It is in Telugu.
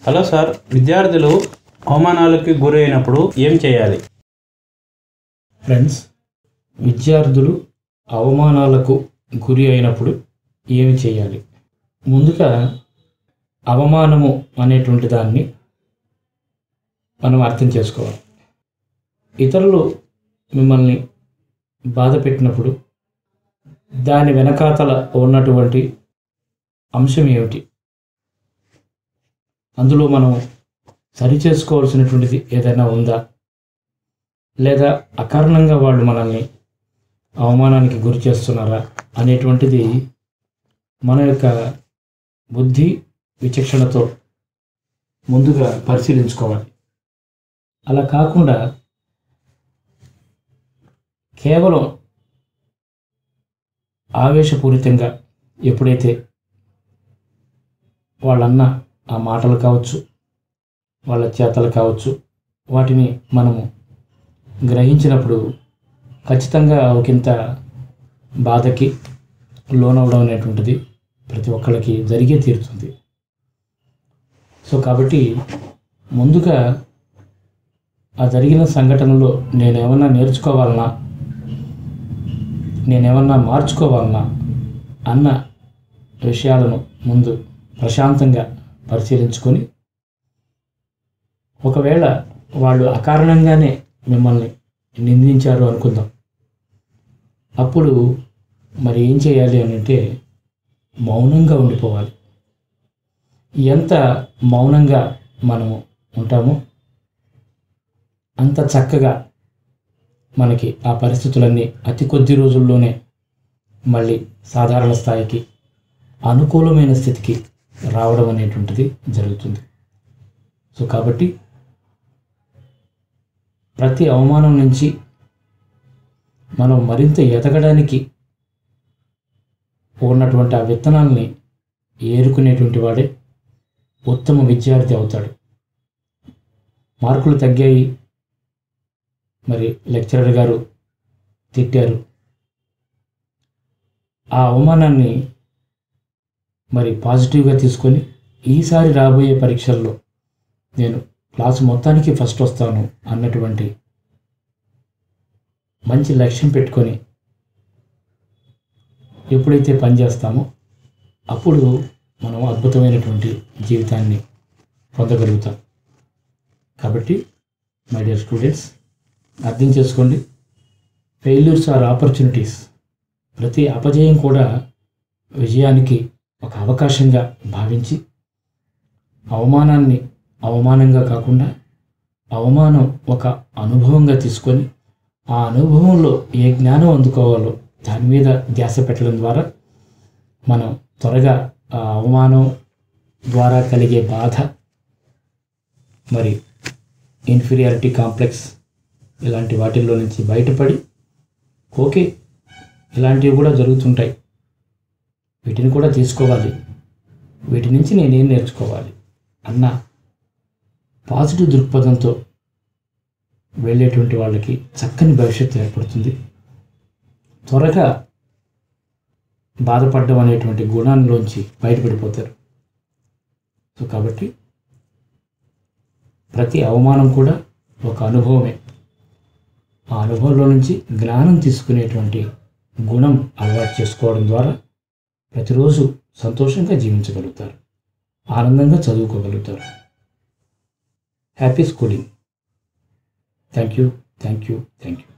హలో సార్ విద్యార్థులు అవమానాలకి గురైనప్పుడు ఏం చేయాలి ఫ్రెండ్స్ విద్యార్థులు అవమానాలకు గురి అయినప్పుడు ఏమి చేయాలి ముందుగా అవమానము అనేటువంటి దాన్ని మనం అర్థం చేసుకోవాలి ఇతరులు మిమ్మల్ని బాధ పెట్టినప్పుడు దాని వెనకాతల ఉన్నటువంటి అంశం ఏమిటి అందులో మనం సరిచేసుకోవాల్సినటువంటిది ఏదైనా ఉందా లేదా అకారణంగా వాళ్ళు మనల్ని అవమానానికి గురి చేస్తున్నారా అనేటువంటిది మన యొక్క బుద్ధి విచక్షణతో ముందుగా పరిశీలించుకోవాలి అలా కాకుండా కేవలం ఆవేశపూరితంగా ఎప్పుడైతే వాళ్ళన్న ఆ మాటలు కావచ్చు వాళ్ళ చేతలు కావచ్చు వాటిని మనము గ్రహించినప్పుడు ఖచ్చితంగా ఒకంత బాధకి లోనవడం అనేటువంటిది ప్రతి ఒక్కళ్ళకి జరిగే తీరుతుంది సో కాబట్టి ముందుగా ఆ జరిగిన సంఘటనలో నేనేమన్నా నేర్చుకోవాలనా నేనేమన్నా మార్చుకోవాలనా అన్న విషయాలను ముందు ప్రశాంతంగా పరిశీలించుకొని ఒకవేళ వాళ్ళు అకారణంగానే మిమ్మల్ని నిందించారు అనుకుందాం అప్పుడు మరి ఏం చేయాలి అని అంటే మౌనంగా ఉండిపోవాలి ఎంత మౌనంగా మనము ఉంటామో అంత చక్కగా మనకి ఆ పరిస్థితులన్నీ అతి కొద్ది రోజుల్లోనే మళ్ళీ సాధారణ స్థాయికి అనుకూలమైన స్థితికి రావడం అనేటువంటిది జరుగుతుంది సో కాబట్టి ప్రతి అవమానం నుంచి మనం మరింత ఎదగడానికి ఉన్నటువంటి ఆ విత్తనాల్ని ఏరుకునేటువంటి వాడే ఉత్తమ విద్యార్థి అవుతాడు మార్కులు తగ్గాయి మరి లెక్చరర్ గారు తిట్టారు ఆ అవమానాన్ని మరి పాజిటివ్గా తీసుకొని ఈసారి రాబోయే పరీక్షల్లో నేను క్లాసు మొత్తానికి ఫస్ట్ వస్తాను అన్నటువంటి మంచి లక్ష్యం పెట్టుకొని ఎప్పుడైతే పనిచేస్తామో అప్పుడు మనం అద్భుతమైనటువంటి జీవితాన్ని పొందగలుగుతాం కాబట్టి మై డియర్ స్టూడెంట్స్ అర్థం చేసుకోండి ఫెయిల్యూర్స్ ఆర్ ఆపర్చునిటీస్ ప్రతి అపజయం కూడా విజయానికి ఒక అవకాశంగా భావించి అవమానాన్ని అవమానంగా కాకుండా అవమానం ఒక అనుభవంగా తీసుకొని ఆ అనుభవంలో ఏ జ్ఞానం అందుకోవాలో దాని మీద ధ్యాస పెట్టడం ద్వారా మనం త్వరగా ఆ అవమానం ద్వారా కలిగే బాధ మరి ఇన్ఫీరియారిటీ కాంప్లెక్స్ ఇలాంటి వాటిల్లో నుంచి బయటపడి ఓకే ఇలాంటివి కూడా జరుగుతుంటాయి వీటిని కూడా తీసుకోవాలి వీటి నుంచి నేనేం నేర్చుకోవాలి అన్న పాజిటివ్ దృక్పథంతో వెళ్ళేటువంటి వాళ్ళకి చక్కని భవిష్యత్తు ఏర్పడుతుంది త్వరగా బాధపడడం అనేటువంటి గుణాల్లోంచి బయటపడిపోతారు సో కాబట్టి ప్రతి అవమానం కూడా ఒక అనుభవమే ఆ అనుభవంలో నుంచి జ్ఞానం తీసుకునేటువంటి గుణం అలవాటు చేసుకోవడం ద్వారా ప్రతిరోజు సంతోషంగా జీవించగలుగుతారు ఆనందంగా చదువుకోగలుగుతారు happy schooling thank you thank you thank you